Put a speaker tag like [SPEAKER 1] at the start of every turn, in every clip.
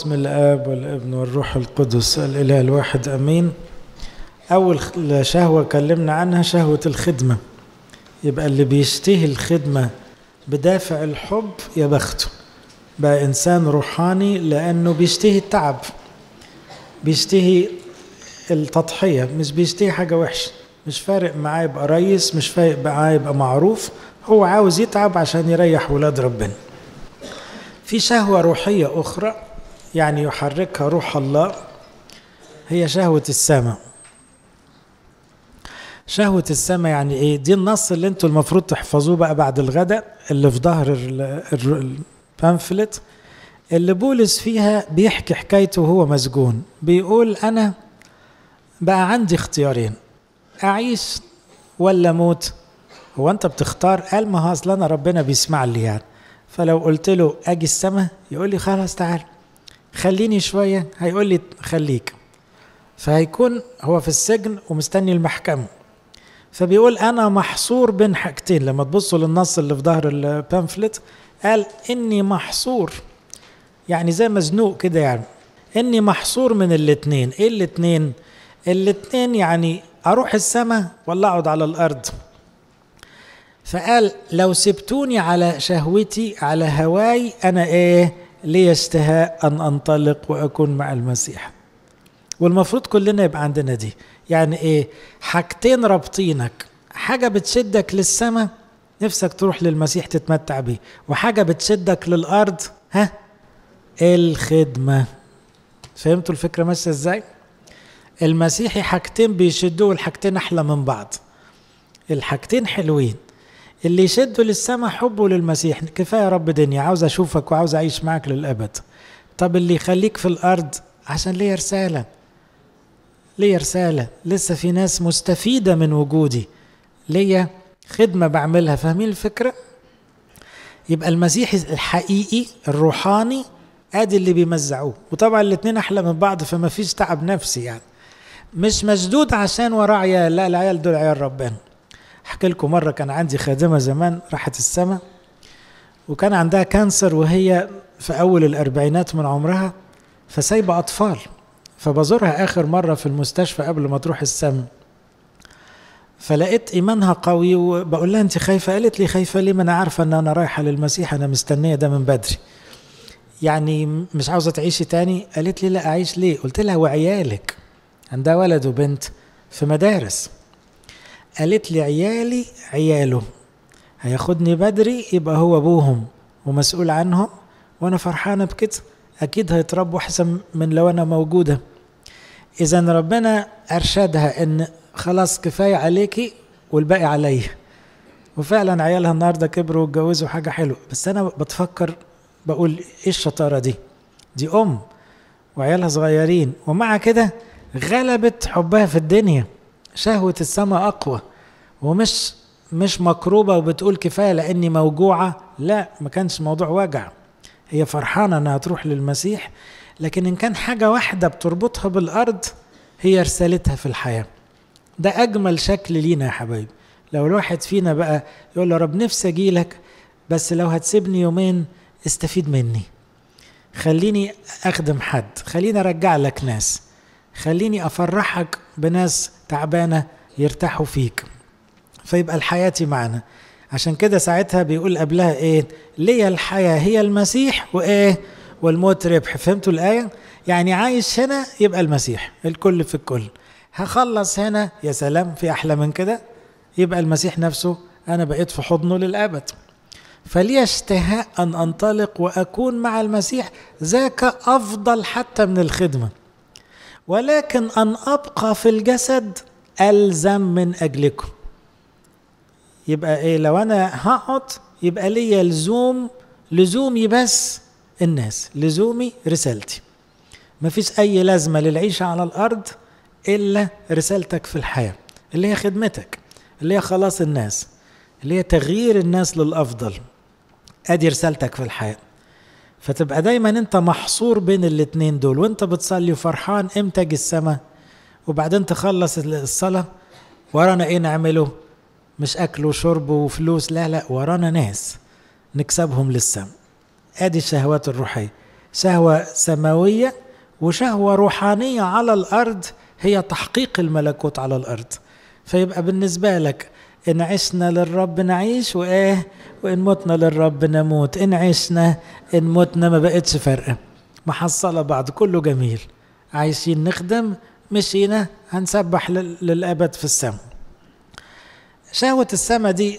[SPEAKER 1] باسم الآب والابن والروح القدس الإله الواحد أمين أول شهوة كلمنا عنها شهوة الخدمة يبقى اللي بيشتهي الخدمة بدافع الحب يا بخته بقى إنسان روحاني لأنه بيشتهي التعب بيشتهي التضحية مش بيشتهي حاجة وحشة مش فارق معاه يبقى ريس مش فارق معاه يبقى معروف هو عاوز يتعب عشان يريح ولاد ربنا في شهوة روحية أخرى يعني يحركها روح الله هي شهوة السماء شهوة السماء يعني ايه دي النص اللي انتوا المفروض تحفظوه بقى بعد الغداء اللي في ظهر البامفلت اللي بولس فيها بيحكي حكايته وهو مسجون بيقول انا بقى عندي اختيارين اعيش ولا موت هو انت بتختار قال ما هو اصل انا ربنا بيسمع لي يعني فلو قلت له اجي السما يقول لي خلاص تعال خليني شويه هيقول لي خليك فهيكون هو في السجن ومستني المحكمه فبيقول انا محصور بين حاجتين لما تبصوا للنص اللي في ظهر البامفلت قال اني محصور يعني زي مزنوق كده يعني اني محصور من الاتنين ايه الاتنين الاتنين يعني اروح السما ولا اقعد على الارض فقال لو سبتوني على شهوتي على هواي انا ايه لي اشتهاء ان انطلق واكون مع المسيح والمفروض كلنا يبقى عندنا دي يعني ايه حاجتين رابطينك حاجه بتشدك للسماء نفسك تروح للمسيح تتمتع بيه وحاجه بتشدك للارض ها الخدمه فهمتوا الفكره ماشيه ازاي المسيحي حاجتين بيشدوه والحاجتين احلى من بعض الحاجتين حلوين اللي يشده للسماء حبه للمسيح كفايه رب دنيا عاوز اشوفك وعاوز اعيش معاك للابد طب اللي يخليك في الارض عشان ليه رساله ليه رساله لسه في ناس مستفيده من وجودي ليا خدمه بعملها فاهمين الفكره يبقى المسيحي الحقيقي الروحاني ادي اللي بيمزعوه وطبعا الاثنين احلى من بعض فما فيش تعب نفسي يعني مش مشدود عشان وراه عيال لا العيال دول عيال ربنا احكي لكم مره كان عندي خادمه زمان راحت السما وكان عندها كانسر وهي في اول الاربعينات من عمرها فسايبه اطفال فبزورها اخر مره في المستشفى قبل ما تروح السما فلقيت ايمانها قوي وبقول لها انت خايفه قالت لي خايفه ليه ما انا عارفه ان انا رايحه للمسيح انا مستنيه ده من بدري يعني مش عاوزه تعيشي تاني قالت لي لا اعيش ليه قلت لها وعيالك عندها ولد وبنت في مدارس قالت لي عيالي عياله هياخدني بدري يبقى هو ابوهم ومسؤول عنهم وانا فرحانه بكده اكيد هيتربوا احسن من لو انا موجوده اذا ربنا ارشدها ان خلاص كفايه عليكي والباقي عليا وفعلا عيالها النهارده كبروا واتجوزوا حاجه حلوه بس انا بتفكر بقول ايه الشطاره دي دي ام وعيالها صغيرين ومع كده غلبت حبها في الدنيا شهوة السماء أقوى ومش مش مكروبة وبتقول كفاية لأني موجوعة لا ما كانش موضوع وجع هي فرحانة أنها تروح للمسيح لكن إن كان حاجة واحدة بتربطها بالأرض هي رسالتها في الحياة ده أجمل شكل لينا يا حبايبي لو الواحد فينا بقى يقول له رب نفسي أجيلك بس لو هتسيبني يومين استفيد مني خليني أخدم حد خليني أرجع لك ناس خليني افرحك بناس تعبانه يرتاحوا فيك فيبقى الحياه معنا عشان كده ساعتها بيقول قبلها ايه ليا الحياه هي المسيح وايه والموت ربح فهمتوا الايه يعني عايش هنا يبقى المسيح الكل في الكل هخلص هنا يا سلام في احلى من كده يبقى المسيح نفسه انا بقيت في حضنه للابد فلي اشتهاء ان انطلق واكون مع المسيح ذاك افضل حتى من الخدمه ولكن أن أبقى في الجسد ألزم من أجلكم يبقى إيه لو أنا هقعد يبقى ليا لزوم لزومي بس الناس لزومي رسالتي مفيش أي لازمة للعيشة على الأرض إلا رسالتك في الحياة اللي هي خدمتك اللي هي خلاص الناس اللي هي تغيير الناس للأفضل أدي رسالتك في الحياة فتبقى دايما انت محصور بين الاتنين دول وانت بتصلي وفرحان امتى اجي السما وبعدين تخلص الصلاة ورانا ايه نعمله مش اكل وشرب وفلوس لا لا ورانا ناس نكسبهم للسما ادي الشهوات الروحية شهوة سماوية وشهوة روحانية على الأرض هي تحقيق الملكوت على الأرض فيبقى بالنسبة لك إن عشنا للرب نعيش وإيه وإن متنا للرب نموت إن عشنا إن متنا ما بقتش فارقة محصلة بعض كله جميل عايشين نخدم مشينا هنسبح للأبد في السماء شهوة السماء دي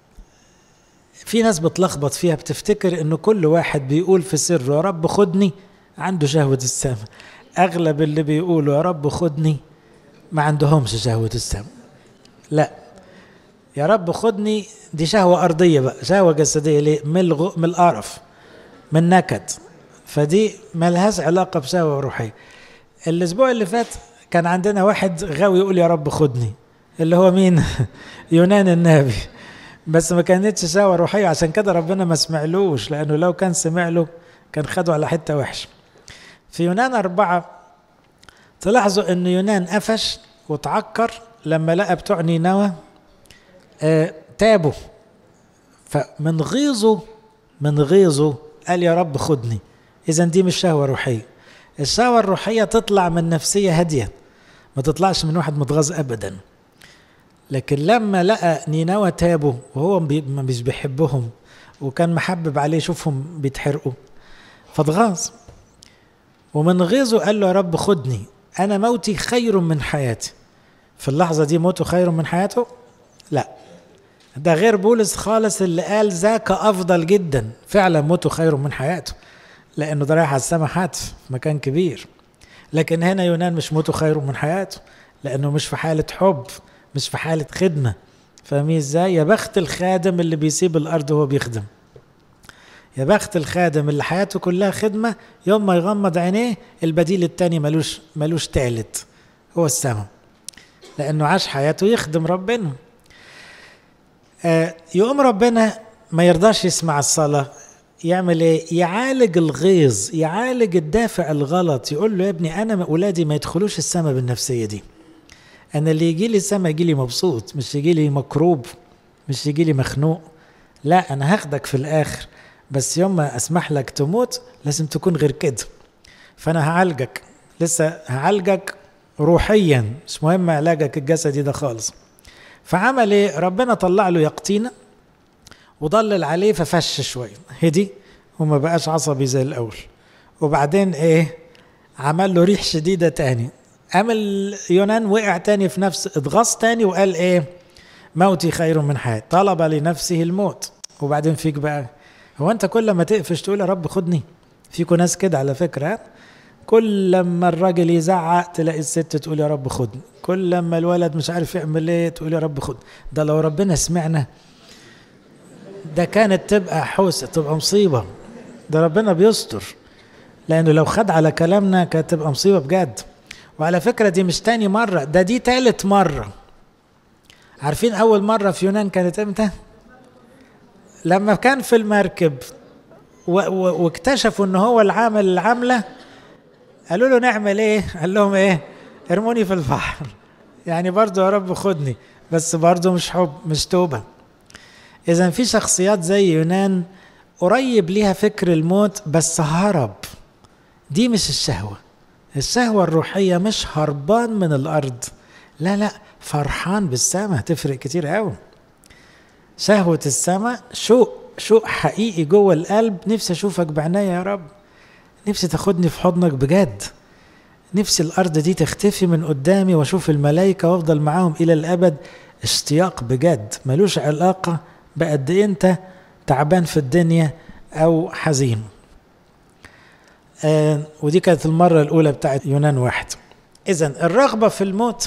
[SPEAKER 1] في ناس بتلخبط فيها بتفتكر انه كل واحد بيقول في سره يا رب خدني عنده شهوة السماء اغلب اللي بيقولوا يا رب خدني ما عندهمش شهوة السماء لا يا رب خدني دي شهوة أرضية بقى شهوة جسدية ليه من, الغ... من القرف من نكد فدي ملهاش علاقة بشهوة روحية الأسبوع اللي فات كان عندنا واحد غاوي يقول يا رب خدني اللي هو مين يونان النبي بس ما كانتش شهوة روحية عشان كده ربنا ما سمعلوش لأنه لو كان سمع له كان خده على حتة وحشة في يونان أربعة تلاحظوا أن يونان قفش وتعكر لما لقى بتوع نينوى آه تابوا فمن غيظه من غيظه قال يا رب خدني إذا دي مش شهوة روحية الشهوة الروحية تطلع من نفسية هادية ما تطلعش من واحد متغاظ أبدا لكن لما لقى نينوى تابوا وهو مش بيحبهم وكان محبب عليه يشوفهم بيتحرقوا فاتغاظ ومن غيظه قال له يا رب خدني أنا موتي خير من حياتي في اللحظة دي موته خير من حياته لا ده غير بولس خالص اللي قال ذاك أفضل جدا فعلا موته خير من حياته لأنه ده رايح على السما حتف في مكان كبير لكن هنا يونان مش موته خير من حياته لأنه مش في حالة حب مش في حالة خدمة فاهمين ازاي يا بخت الخادم اللي بيسيب الأرض وهو بيخدم يا بخت الخادم اللي حياته كلها خدمة يوم ما يغمض عينيه البديل التاني ملوش ملوش تالت هو السماء لأنه عاش حياته يخدم ربنا آه يقوم ربنا ما يرضاش يسمع الصلاة يعمل ايه؟ يعالج الغيظ يعالج الدافع الغلط يقول له يا ابني انا اولادي ما يدخلوش السماء بالنفسيه دي انا اللي يجي لي السماء يجي لي مبسوط مش يجي لي مكروب مش يجي لي مخنوق لا انا هاخدك في الاخر بس يوم ما اسمح لك تموت لازم تكون غير كده فانا هعالجك لسه هعالجك روحيا مش مهم علاجك الجسدي ده خالص فعمل ايه ربنا طلع له يقطينه وضلل عليه ففش شويه هدي وما بقاش عصبي زي الاول وبعدين ايه عمل له ريح شديده تاني قام يونان وقع تاني في نفس اتغاظ تاني وقال ايه موتي خير من حياتي طلب لنفسه الموت وبعدين فيك بقى هو انت كل ما تقفش تقول يا رب خدني فيكوا ناس كده على فكره كل لما الراجل يزعق تلاقي الست تقول يا رب خدني كل لما الولد مش عارف يعمل ايه تقول يا رب خدني ده لو ربنا سمعنا ده كانت تبقى حوسه تبقى مصيبه ده ربنا بيستر لانه لو خد على كلامنا كانت تبقى مصيبه بجد وعلى فكره دي مش تاني مره ده دي تالت مره عارفين اول مره في يونان كانت امتى لما كان في المركب واكتشفوا ان هو العامل العامله قالوا له نعمل ايه قال لهم ايه ارموني في البحر يعني برضه يا رب خدني بس برضه مش حب مش توبه اذا في شخصيات زي يونان قريب ليها فكر الموت بس هرب دي مش الشهوه الشهوه الروحيه مش هربان من الارض لا لا فرحان بالسماء تفرق كتير قوي شهوه السماء شوق شوق حقيقي جوه القلب نفسي اشوفك بعناية يا رب نفسي تاخدني في حضنك بجد نفسي الارض دي تختفي من قدامي واشوف الملائكه وافضل معاهم الى الابد اشتياق بجد ملوش علاقه بقد ايه انت تعبان في الدنيا او حزين آه ودي كانت المره الاولى بتاعت يونان واحد اذا الرغبه في الموت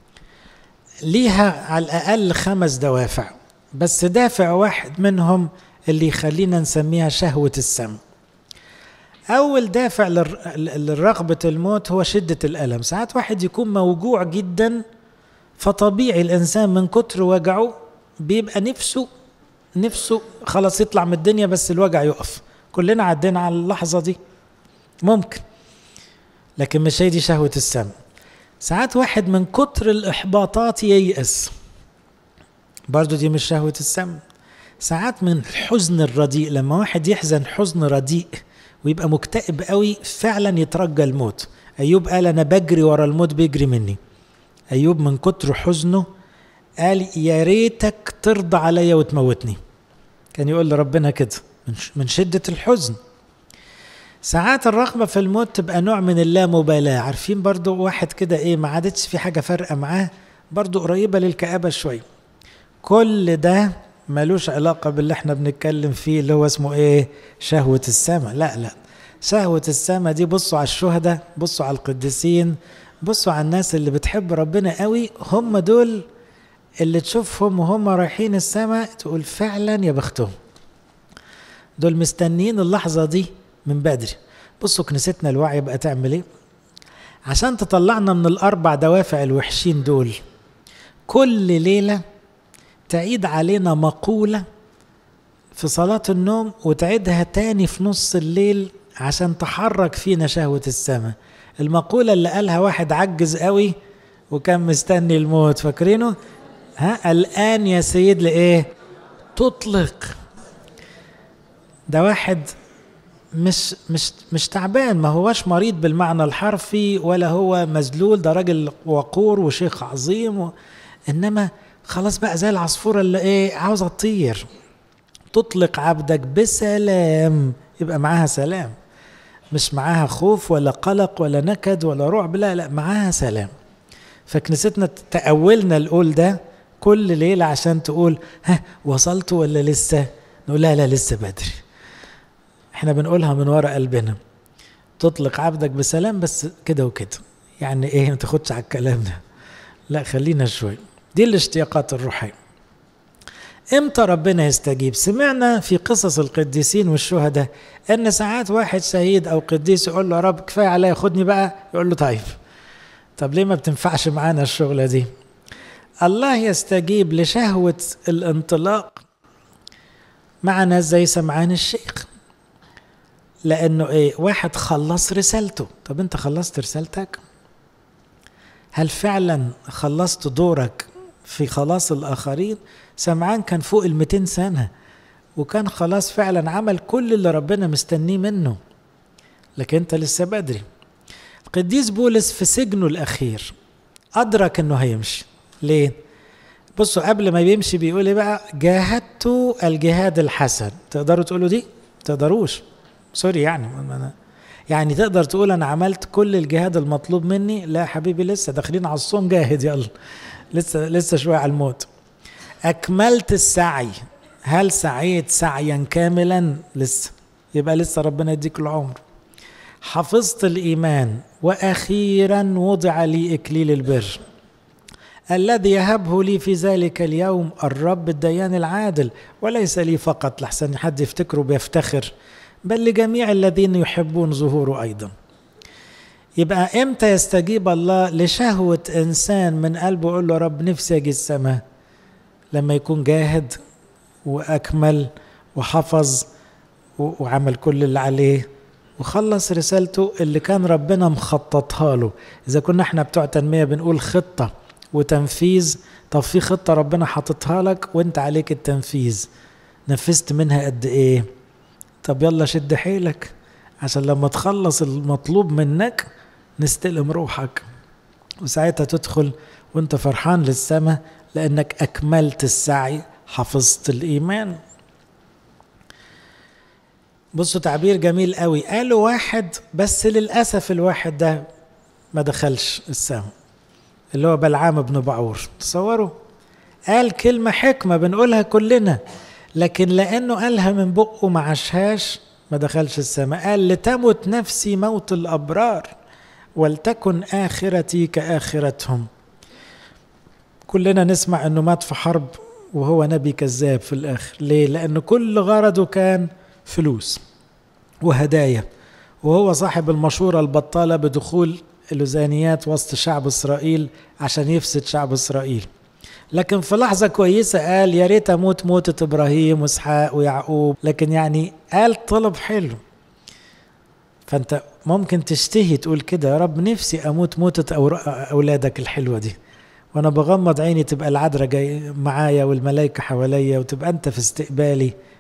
[SPEAKER 1] ليها على الاقل خمس دوافع بس دافع واحد منهم اللي يخلينا نسميها شهوه السم أول دافع لرغبة الموت هو شدة الألم ساعات واحد يكون موجوع جدا فطبيعي الإنسان من كتر وجعه بيبقى نفسه نفسه خلاص يطلع من الدنيا بس الوجع يقف كلنا عدينا على اللحظة دي ممكن لكن مش هي دي شهوة السم ساعات واحد من كتر الإحباطات ييأس برضو دي مش شهوة السم ساعات من الحزن الرديء لما واحد يحزن حزن رديء ويبقى مكتئب قوي فعلا يترجى الموت ايوب قال انا بجري ورا الموت بيجري مني ايوب من كتر حزنه قال يا ريتك ترضى عليا وتموتني كان يقول لربنا كده من شدة الحزن ساعات الرغبة في الموت تبقى نوع من اللامبالاة عارفين برضو واحد كده ايه ما عادتش في حاجة فارقة معاه برضو قريبة للكآبة شوية كل ده ملوش علاقة باللي احنا بنتكلم فيه اللي هو اسمه ايه شهوة السماء لا لا شهوة السماء دي بصوا على الشهداء بصوا على القديسين بصوا على الناس اللي بتحب ربنا قوي هم دول اللي تشوفهم وهم رايحين السماء تقول فعلا يا بختهم دول مستنيين اللحظة دي من بدري بصوا كنيستنا الوعي بقى تعمل ايه عشان تطلعنا من الاربع دوافع الوحشين دول كل ليله تعيد علينا مقوله في صلاه النوم وتعيدها تاني في نص الليل عشان تحرك فينا شهوه السماء المقوله اللي قالها واحد عجز قوي وكان مستني الموت فاكرينه ها الان يا سيد لايه تطلق ده واحد مش مش مش تعبان ما هوش مريض بالمعنى الحرفي ولا هو مذلول ده راجل وقور وشيخ عظيم و... انما خلاص بقى زي العصفوره اللي ايه عاوزه تطير تطلق عبدك بسلام يبقى معاها سلام مش معاها خوف ولا قلق ولا نكد ولا رعب لا لا معاها سلام فكنيستنا تأولنا القول ده كل ليلة عشان تقول ها وصلت ولا لسه نقول لا لا لسه بدري احنا بنقولها من ورا قلبنا تطلق عبدك بسلام بس كده وكده يعني ايه ما تاخدش على الكلام ده لا خلينا شوي دي الاشتياقات الروحيه امتى ربنا يستجيب سمعنا في قصص القديسين والشهداء ان ساعات واحد شهيد او قديس يقول له يا رب كفايه عليا خدني بقى يقول له طيب طب ليه ما بتنفعش معانا الشغله دي الله يستجيب لشهوه الانطلاق مع ناس زي سمعان الشيخ لانه ايه واحد خلص رسالته طب انت خلصت رسالتك هل فعلا خلصت دورك في خلاص الاخرين سمعان كان فوق ال 200 سنه وكان خلاص فعلا عمل كل اللي ربنا مستنيه منه لكن انت لسه بدري القديس بولس في سجنه الاخير ادرك انه هيمشي ليه بصوا قبل ما بيمشي بيقول ايه بقى جاهدت الجهاد الحسن تقدروا تقولوا دي تقدروش سوري يعني أنا يعني تقدر تقول انا عملت كل الجهاد المطلوب مني لا حبيبي لسه داخلين على الصوم جاهد يلا لسه لسه شويه على الموت اكملت السعي هل سعيت سعيا كاملا لسه يبقى لسه ربنا يديك العمر حفظت الايمان واخيرا وضع لي اكليل البر الذي يهبه لي في ذلك اليوم الرب الديان العادل وليس لي فقط لحسن حد يفتكره بيفتخر بل لجميع الذين يحبون ظهوره ايضا يبقى امتى يستجيب الله لشهوة انسان من قلبه يقول له رب نفسي اجي السماء لما يكون جاهد واكمل وحفظ وعمل كل اللي عليه وخلص رسالته اللي كان ربنا مخططها له اذا كنا احنا بتوع تنميه بنقول خطه وتنفيذ طب في خطه ربنا حاططها لك وانت عليك التنفيذ نفذت منها قد ايه طب يلا شد حيلك عشان لما تخلص المطلوب منك نستلم روحك وساعتها تدخل وانت فرحان للسماء لانك اكملت السعي حفظت الايمان بصوا تعبير جميل قوي قالوا واحد بس للاسف الواحد ده ما دخلش السماء اللي هو بلعام بن بعور تصوروا قال كلمة حكمة بنقولها كلنا لكن لأنه قالها من بقه ما عاشهاش ما دخلش السماء قال لتمت نفسي موت الأبرار ولتكن آخرتي كآخرتهم كلنا نسمع أنه مات في حرب وهو نبي كذاب في الآخر ليه؟ لأنه كل غرضه كان فلوس وهدايا وهو صاحب المشورة البطالة بدخول اللوزانيات وسط شعب إسرائيل عشان يفسد شعب إسرائيل لكن في لحظة كويسة قال يا ريت أموت موتة إبراهيم وإسحاق ويعقوب لكن يعني قال طلب حلو فأنت ممكن تشتهي تقول كده يا رب نفسي أموت موتة أولادك الحلوة دي وأنا بغمض عيني تبقى العذراء جاي معايا والملائكة حواليا وتبقى أنت في استقبالي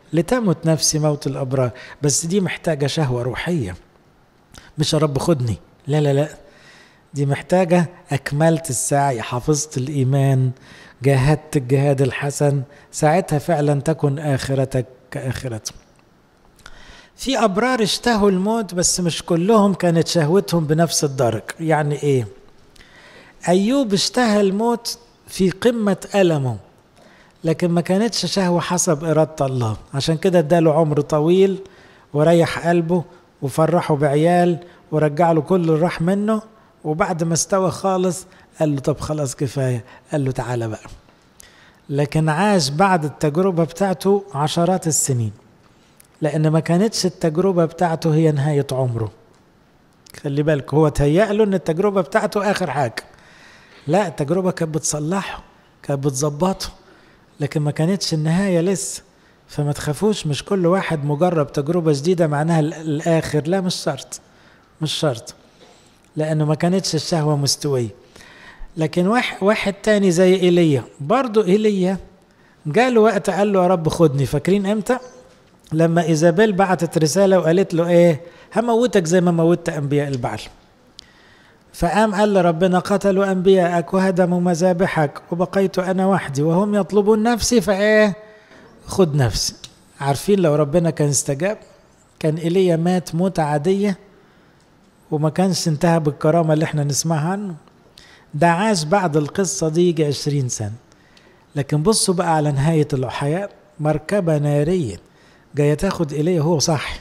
[SPEAKER 1] لتمت نفسي موت الأبرار بس دي محتاجة شهوة روحية مش يا رب خدني لا لا لا دي محتاجة أكملت السعي حفظت الإيمان جاهدت الجهاد الحسن ساعتها فعلا تكن آخرتك كآخرته في أبرار اشتهوا الموت بس مش كلهم كانت شهوتهم بنفس الدرجة يعني إيه أيوب اشتهى الموت في قمة ألمه لكن ما كانتش شهوة حسب إرادة الله عشان كده اداله عمر طويل وريح قلبه وفرحه بعيال ورجع له كل اللي راح منه وبعد ما استوى خالص قال له طب خلاص كفاية قال له تعالى بقى لكن عاش بعد التجربة بتاعته عشرات السنين لأن ما كانتش التجربة بتاعته هي نهاية عمره خلي بالك هو تهيأ له إن التجربة بتاعته آخر حاجة لا التجربة كانت بتصلحه كانت بتظبطه لكن ما كانتش النهاية لسه فما تخافوش مش كل واحد مجرب تجربة جديدة معناها الآخر لا مش شرط مش شرط لأنه ما كانتش الشهوة مستوية لكن واحد, واحد تاني زي إيليا برضو إيليا جاله وقت قال له يا رب خدني فاكرين امتى لما إيزابيل بعتت رسالة وقالت له ايه هموتك زي ما موتت أنبياء البعل فقام قال لربنا قتلوا أنبياءك وهدموا مذابحك وبقيت أنا وحدي وهم يطلبون نفسي فإيه خد نفسي عارفين لو ربنا كان استجاب كان إيليا مات موتة عادية وما كانش انتهى بالكرامة اللي احنا نسمعها عنه ده عاش بعد القصة دي يجي عشرين سنة لكن بصوا بقى على نهاية الحياة مركبة نارية جاية تاخد إليه هو صح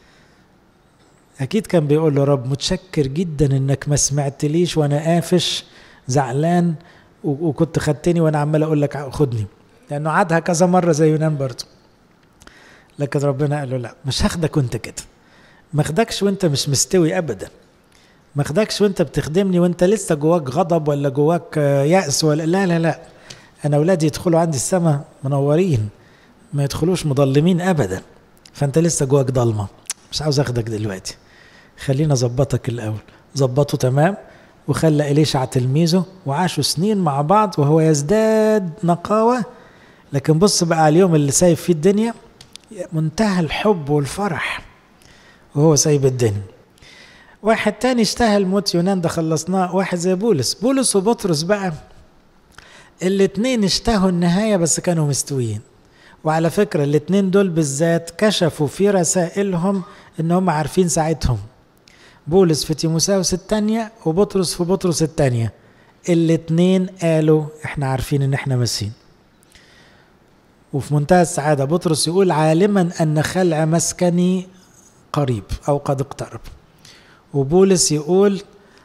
[SPEAKER 1] أكيد كان بيقول له رب متشكر جدا إنك ما سمعتليش وأنا قافش زعلان وكنت خدتني وأنا عمال أقول لك خدني لأنه عادها كذا مرة زي يونان برضه لكن ربنا قال له لا مش هاخدك وأنت كده ما اخدكش وأنت مش مستوي أبدا ما اخدكش وأنت بتخدمني وأنت لسه جواك غضب ولا جواك يأس ولا لا لا لا أنا أولادي يدخلوا عندي السماء منورين ما يدخلوش مظلمين أبدا فأنت لسه جواك ضلمة مش عاوز أخدك دلوقتي خلينا أظبطك الأول ظبطه تمام وخلى إليشع تلميذه وعاشوا سنين مع بعض وهو يزداد نقاوة لكن بص بقى على اليوم اللي سايب فيه الدنيا منتهى الحب والفرح وهو سايب الدنيا واحد تاني اشتهى الموت يونان ده خلصناه واحد زي بولس بولس وبطرس بقى الاتنين اشتهوا النهاية بس كانوا مستويين وعلى فكرة الاتنين دول بالذات كشفوا في رسائلهم ان هم عارفين ساعتهم بولس في تيموساوس الثانية وبطرس في بطرس الثانية الاتنين قالوا احنا عارفين ان احنا ماسين وفي منتهى السعادة بطرس يقول عالما ان خلع مسكني قريب او قد اقترب وبولس يقول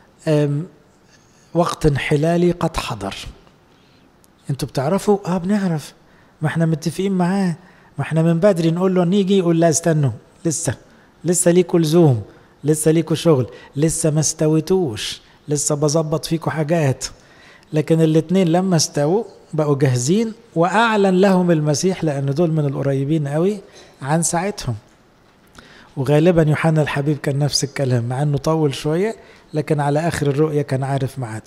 [SPEAKER 1] وقت انحلالي قد حضر انتوا بتعرفوا اه بنعرف ما احنا متفقين معاه ما احنا من بدري نقول له نيجي يقول لا استنوا لسه لسه ليكوا لزوم لسه ليكوا شغل لسه ما استويتوش لسه بظبط فيكوا حاجات لكن الاتنين لما استووا بقوا جاهزين واعلن لهم المسيح لان دول من القريبين قوي عن ساعتهم وغالبا يوحنا الحبيب كان نفس الكلام مع انه طول شويه لكن على اخر الرؤيه كان عارف ميعاده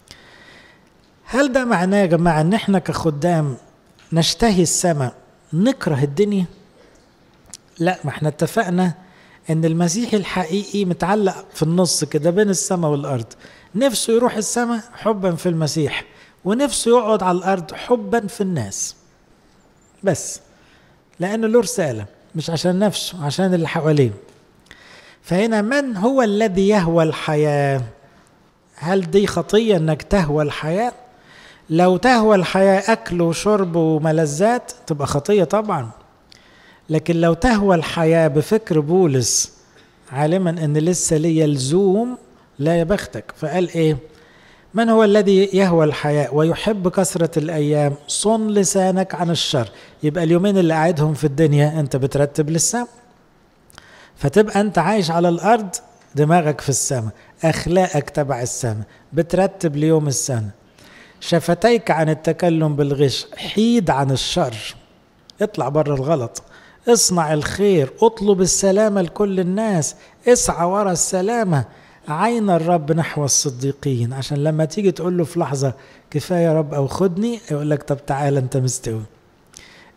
[SPEAKER 1] هل ده معناه يا جماعه ان احنا كخدام نشتهي السماء نكره الدنيا لا ما احنا اتفقنا ان المسيح الحقيقي متعلق في النص كده بين السماء والارض نفسه يروح السماء حبا في المسيح ونفسه يقعد على الارض حبا في الناس بس لانه له رساله مش عشان نفسه عشان اللي حواليه فهنا من هو الذي يهوى الحياه هل دي خطيه انك تهوى الحياه لو تهوى الحياه اكل وشرب وملذات تبقى خطيه طبعا لكن لو تهوى الحياة بفكر بولس عالما ان لسه لي لزوم لا يا بختك فقال ايه من هو الذي يهوى الحياة ويحب كثرة الأيام صن لسانك عن الشر يبقى اليومين اللي قاعدهم في الدنيا أنت بترتب للسماء فتبقى أنت عايش على الأرض دماغك في السماء أخلاقك تبع السماء بترتب ليوم السنة شفتيك عن التكلم بالغش حيد عن الشر اطلع بره الغلط اصنع الخير اطلب السلامة لكل الناس اسعى ورا السلامة عين الرب نحو الصديقين عشان لما تيجي تقول له في لحظة كفاية يا رب أو خدني يقول لك طب تعالى أنت مستوي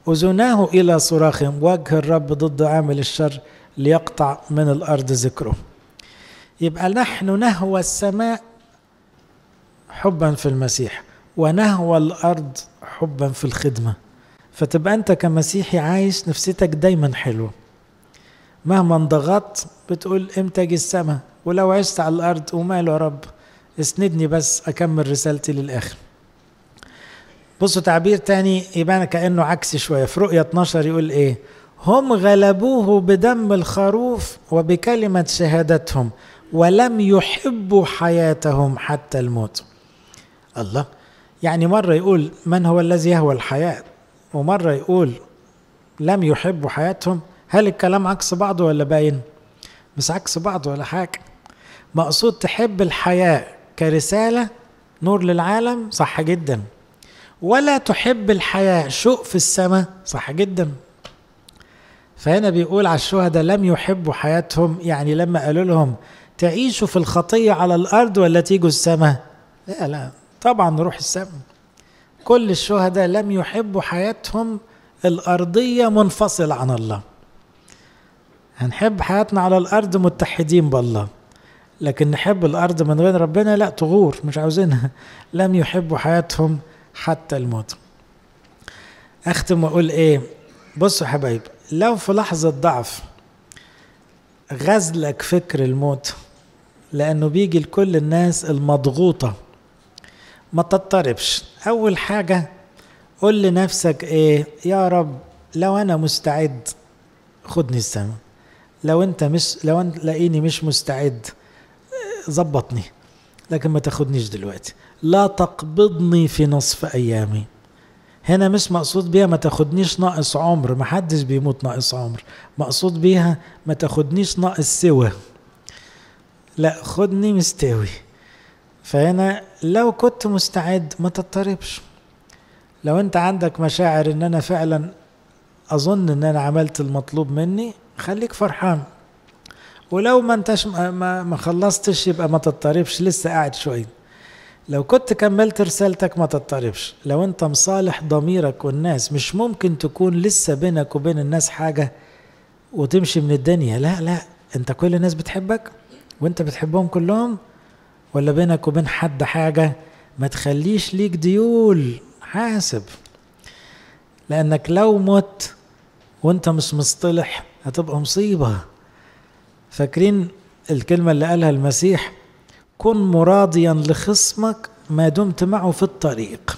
[SPEAKER 1] أذناه إلى صراخهم وجه الرب ضد عامل الشر ليقطع من الأرض ذكره يبقى نحن نهوى السماء حبا في المسيح ونهوى الأرض حبا في الخدمة فتبقى أنت كمسيحي عايش نفسيتك دايما حلوة مهما انضغطت بتقول امتى اجي السماء ولو عشت على الأرض وماله يا رب اسندني بس أكمل رسالتي للآخر بصوا تعبير تاني يبان كأنه عكسي شوية في رؤية 12 يقول إيه هم غلبوه بدم الخروف وبكلمة شهادتهم ولم يحبوا حياتهم حتى الموت الله يعني مرة يقول من هو الذي يهوى الحياة ومرة يقول لم يحبوا حياتهم هل الكلام عكس بعضه ولا باين مش عكس بعضه ولا حاجة مقصود تحب الحياة كرسالة نور للعالم صح جدا ولا تحب الحياة شوق في السماء صح جدا فهنا بيقول على الشهداء لم يحبوا حياتهم يعني لما قالوا لهم تعيشوا في الخطية على الأرض ولا تيجوا السماء لا لا طبعا نروح السماء كل الشهداء لم يحبوا حياتهم الأرضية منفصلة عن الله هنحب حياتنا على الأرض متحدين بالله لكن نحب الأرض من غير ربنا لا تغور مش عاوزينها لم يحبوا حياتهم حتى الموت أختم وأقول إيه بصوا حبايب لو في لحظة ضعف غزلك فكر الموت لأنه بيجي لكل الناس المضغوطة ما تضطربش أول حاجة قول لنفسك إيه يا رب لو أنا مستعد خدني السماء لو أنت مش لو أنت لاقيني مش مستعد ظبطني لكن ما تاخدنيش دلوقتي لا تقبضني في نصف أيامي هنا مش مقصود بيها ما تاخدنيش ناقص عمر ما حدش بيموت ناقص عمر مقصود بيها ما تاخدنيش ناقص سوى لا خدني مستوي فهنا لو كنت مستعد ما تضطربش لو انت عندك مشاعر ان انا فعلا اظن ان انا عملت المطلوب مني خليك فرحان ولو ما انتش ما, ما خلصتش يبقى ما تضطربش لسه قاعد شويه لو كنت كملت رسالتك ما تضطربش لو انت مصالح ضميرك والناس مش ممكن تكون لسه بينك وبين الناس حاجة وتمشي من الدنيا لا لا انت كل الناس بتحبك وانت بتحبهم كلهم ولا بينك وبين حد حاجة ما تخليش ليك ديول حاسب لانك لو مت وانت مش مصطلح هتبقى مصيبة فاكرين الكلمة اللي قالها المسيح كن مراضيا لخصمك ما دمت معه في الطريق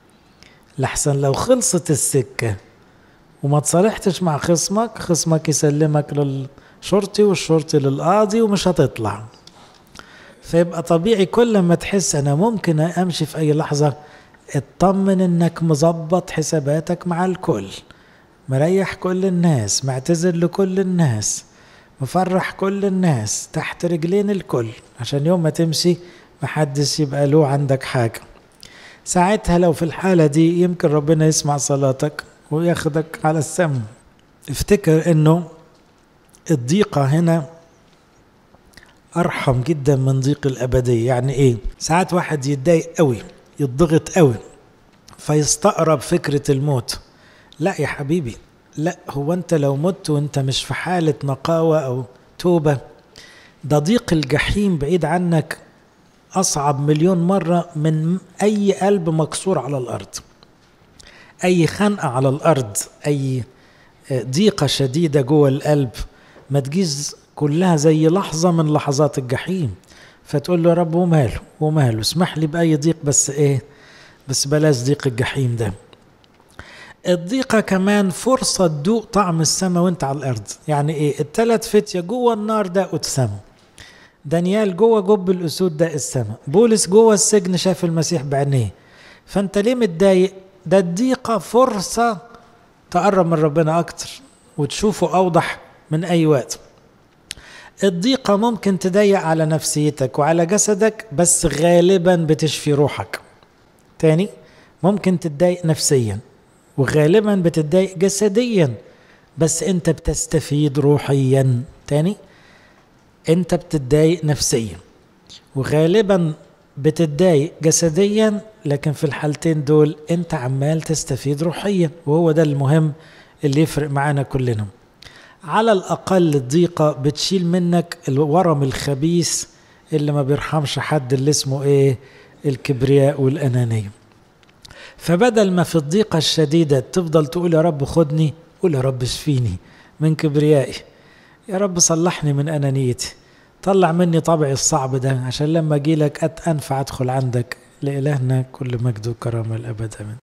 [SPEAKER 1] لحسن لو خلصت السكة وما تصالحتش مع خصمك خصمك يسلمك للشرطي والشرطي للقاضي ومش هتطلع فيبقى طبيعي كل ما تحس انا ممكن امشي في اي لحظة اطمن انك مظبط حساباتك مع الكل مريح كل الناس معتذر لكل الناس مفرح كل الناس تحت رجلين الكل عشان يوم ما تمشي محدش يبقى له عندك حاجة ساعتها لو في الحالة دي يمكن ربنا يسمع صلاتك وياخدك على السم افتكر انه الضيقة هنا ارحم جدا من ضيق الابدية يعني ايه ساعات واحد يتضايق قوي يتضغط قوي فيستقرب فكرة الموت لا يا حبيبي لا هو انت لو مت وانت مش في حالة نقاوة او توبة ده ضيق الجحيم بعيد عنك اصعب مليون مرة من اي قلب مكسور على الارض اي خنقة على الارض اي ضيقة شديدة جوه القلب ما تجيز كلها زي لحظة من لحظات الجحيم فتقول له يا رب وماله وماله اسمح لي بأي ضيق بس ايه بس بلاش ضيق الجحيم ده الضيقة كمان فرصة تدوق طعم السماء وانت على الأرض يعني ايه التلات فتية جوه النار داقوا السماء دانيال جوه جب الأسود داق السماء بولس جوه السجن شاف المسيح بعينيه فانت ليه متضايق ده الضيقة فرصة تقرب من ربنا أكتر وتشوفه أوضح من أي وقت الضيقة ممكن تضيق على نفسيتك وعلى جسدك بس غالبا بتشفي روحك تاني ممكن تتضايق نفسيا وغالبا بتتضايق جسديا بس انت بتستفيد روحيا تاني انت بتتضايق نفسيا وغالبا بتتضايق جسديا لكن في الحالتين دول انت عمال تستفيد روحيا وهو ده المهم اللي يفرق معانا كلنا على الأقل الضيقة بتشيل منك الورم الخبيث اللي ما بيرحمش حد اللي اسمه ايه الكبرياء والأنانية فبدل ما في الضيقة الشديدة تفضل تقول يا رب خدني قول يا رب اشفيني من كبريائي يا رب صلحني من أنانيتي طلع مني طبعي الصعب ده عشان لما أجي لك أنفع أدخل عندك لإلهنا كل مجد وكرامة الأبد أمين